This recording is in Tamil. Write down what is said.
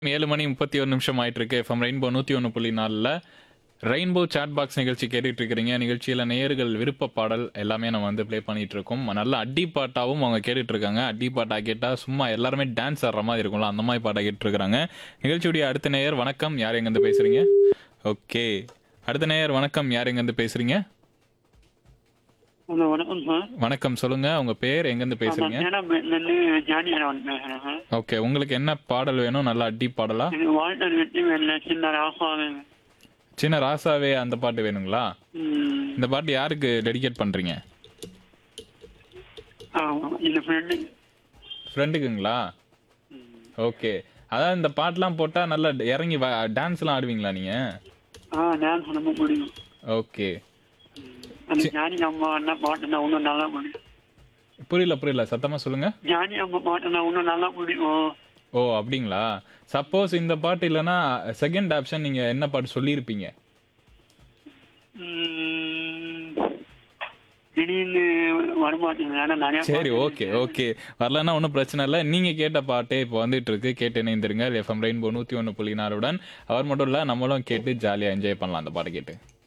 ஏழு மணி முப்பத்தி ஒரு நிமிஷம் ஆயிட்டு இருக்கு எஃப்எம் ரெயின்போ நூற்றி ஒன்று புள்ளி நாலில் ரெயின்போ சாட் பாக்ஸ் நிகழ்ச்சி கேட்டுட்டு இருக்கிறீங்க நிகழ்ச்சியில் நேயர்கள் விருப்ப பாடல் எல்லாமே நம்ம வந்து ப்ளே பண்ணிட்டு இருக்கோம் நல்ல அடி பாட்டாவும் அவங்க கேட்டுட்டு இருக்காங்க அடி பாட்டா கேட்டால் சும்மா எல்லாருமே டான்ஸ் ஆடுற மாதிரி இருக்கும்ல அந்த மாதிரி பாட்டை கேட்டு இருக்காங்க நிகழ்ச்சியுடைய அடுத்த நேயர் வணக்கம் யார் எங்கேருந்து பேசுறீங்க ஓகே அடுத்த நேயர் வணக்கம் யார் எங்கேருந்து பேசுறீங்க ஹலோ வணக்கம் சார் வணக்கம் சொல்லுங்க உங்க பேர் எங்கேருந்து பேசுறீங்க மேடம் நின்று ஜானி வந்து பேசுகிறேன் சார் ஓகே உங்களுக்கு என்ன பாடல் வேணும் நல்லா அடி பாடலா எனக்கு வாழ்த்தல் வெற்றி வேலை சின்ன ராசாவே சின்ன ராசாவே அந்த பாட்டு வேணுங்களா ம், இந்த பாட்டு யாருக்கு டெடிகேட் பண்றீங்க ஆமாம் இந்த ஃப்ரெண்டு ஃப்ரெண்டுக்குங்களா ஓகே அதான் இந்த பாட்டெலாம் போட்டால் நல்லா இறங்கி டான்ஸ்லாம் ஆடுவீங்களா நீங்கள் ஆ டான்ஸ் ரொம்ப பிடிக்கும் ஓகே அந்த ஜானி அம்மா என்ன பாட்டுனா இன்னும் நல்லா பிடிக்கும் புரியல புரியல சத்தமாக சொல்லுங்கள் ஜானி அம்மா பாட்டுனா இன்னும் நல்லா பிடிக்கும் ஓ அப்படிங்களா சப்போஸ் இந்த பாட்டு இல்லைன்னா செகண்ட் ஆப்ஷன் நீங்கள் என்ன பாட்டு சொல்லியிருப்பீங்க ம், திடீர்னு வரமாட்டேங்குது ஆனால் நிறையா சரி ஓகே ஓகே வரலன்னா ஒன்றும் பிரச்சனை இல்லை நீங்கள் கேட்ட பாட்டே இப்போ வந்துட்டு இருக்கு கேட்டு இணைந்திருங்க எஃப்எம் ரெயின்போ நூற்றி ஒன்று புள்ளி நாலுடன் அவர் மட்டும் இல்லை நம்மளும் கேட்டு ஜாலியாக என்ஜாய் பண்ணலாம் அந்த பாட்டு கேட்டு